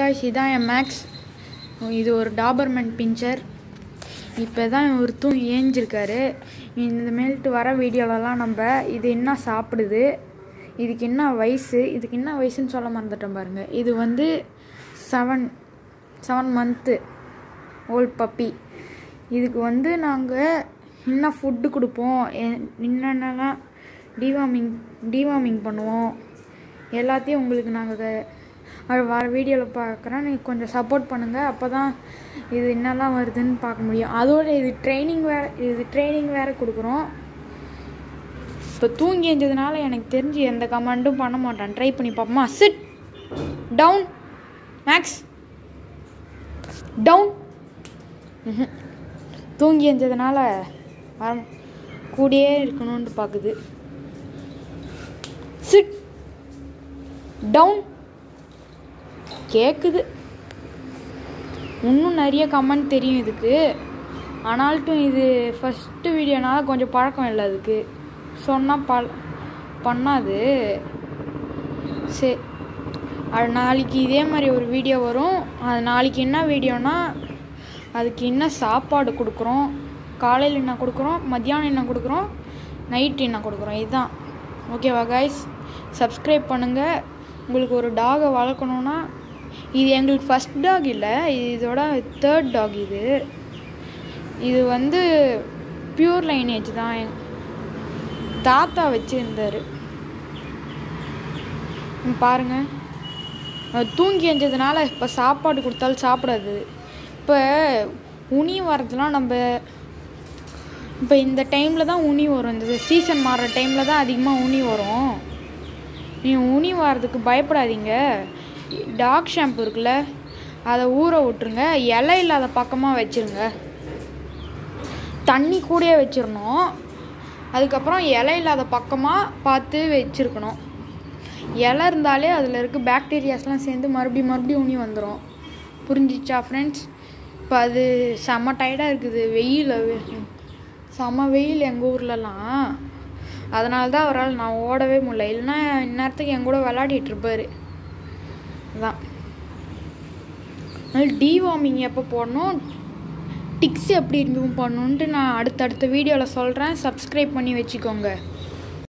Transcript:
guys இதான் என் maths இது ஒரு டாபர்மெண்ட் பிஞ்சர் இப்போ தான் ஒரு தூங்கி ஏஞ்சிருக்காரு இந்த மேல்ட்டு வர வீடியோலலாம் நம்ம இது என்ன சாப்பிடுது இதுக்கு என்ன வயசு இதுக்கு என்ன வயசுன்னு சொல்ல மறந்துட்டோம் பாருங்கள் இது வந்து seven seven month old puppy இதுக்கு வந்து நாங்கள் என்ன ஃபுட்டு கொடுப்போம் எ- என்னென்னலாம் டிவார்மிங் டிவார்மிங் பண்ணுவோம் எல்லாத்தையும் உங்களுக்கு நாங்கள் அது வர வீடியோவில் பார்க்குறேன் நீங்கள் கொஞ்சம் சப்போர்ட் பண்ணுங்கள் அப்போ தான் இது என்னெல்லாம் வருதுன்னு பார்க்க முடியும் அதோட இது ட்ரைனிங் வேறு இது ட்ரைனிங் வேறு கொடுக்குறோம் இப்போ தூங்கி எழுந்ததுனால எனக்கு தெரிஞ்சு எந்த கமாண்டும் பண்ண மாட்டான் ட்ரை பண்ணி பார்ப்போமா சிட் டவுன் மேக்ஸ் டவுன் தூங்கி எழுந்ததுனால வர கூடயே இருக்கணும்னு பார்க்குது சிட் டவுன் கேட்குது இன்னும் நிறைய கமெண்ட் தெரியும் இதுக்கு ஆனால்ட்டும் இது ஃபஸ்ட்டு வீடியோனால கொஞ்சம் பழக்கம் இல்லை அதுக்கு சொன்னால் ப பண்ணாது சரி அது நாளைக்கு இதே மாதிரி ஒரு வீடியோ வரும் அது நாளைக்கு என்ன வீடியோனா அதுக்கு என்ன சாப்பாடு கொடுக்குறோம் காலையில் என்ன கொடுக்குறோம் மத்தியானம் என்ன கொடுக்குறோம் நைட்டு என்ன கொடுக்குறோம் இதுதான் ஓகேவா கைஸ் சப்ஸ்கிரைப் பண்ணுங்கள் உங்களுக்கு ஒரு டாகை வளர்க்கணுன்னா இது எங்களுக்கு ஃபஸ்ட் டாக் இல்லை இது இதோட தேர்ட் டாக் இது இது வந்து பியூர் லைனேஜ் தான் எங்க தாத்தா வச்சுருந்தார் பாருங்க அது தூங்கி எஞ்சதுனால இப்போ சாப்பாடு கொடுத்தாலும் சாப்பிடாது இப்போ உனி வரதுலாம் நம்ம இப்போ இந்த டைமில் தான் உனி வரும் இந்த சீசன் மாறுற டைமில் தான் அதிகமாக உனி வரும் நீ உனி வரதுக்கு பயப்படாதீங்க டாக் ஷாம்பு இருக்குல்ல அதை ஊற விட்டுருங்க இலை இல்லாத பக்கமாக வச்சிருங்க தண்ணி கூடயே வச்சிடணும் அதுக்கப்புறம் இலை இல்லாத பக்கமாக பார்த்து வச்சுருக்கணும் இலை இருந்தாலே அதில் இருக்க பாக்டீரியாஸ்லாம் சேர்ந்து மறுபடியும் மறுபடியும் உனி வந்துடும் புரிஞ்சிச்சா ஃப்ரெண்ட்ஸ் இப்போ அது செம்ம டயர்டாக இருக்குது வெயில் செம்ம வெயில் எங்கள் ஊர்லலாம் அதனால தான் அவரால் நான் ஓடவே முடியல இல்லைன்னா இந்நேரத்துக்கு என் கூட விளையாடிட்டு இருப்பாரு அதான் அதனால டிவார்மிங் எப்போ போடணும் டிக்ஸ் எப்படி ரிமூவ் பண்ணணுன்ட்டு நான் அடுத்தடுத்த வீடியோவில் சொல்கிறேன் சப்ஸ்கிரைப் பண்ணி வச்சுக்கோங்க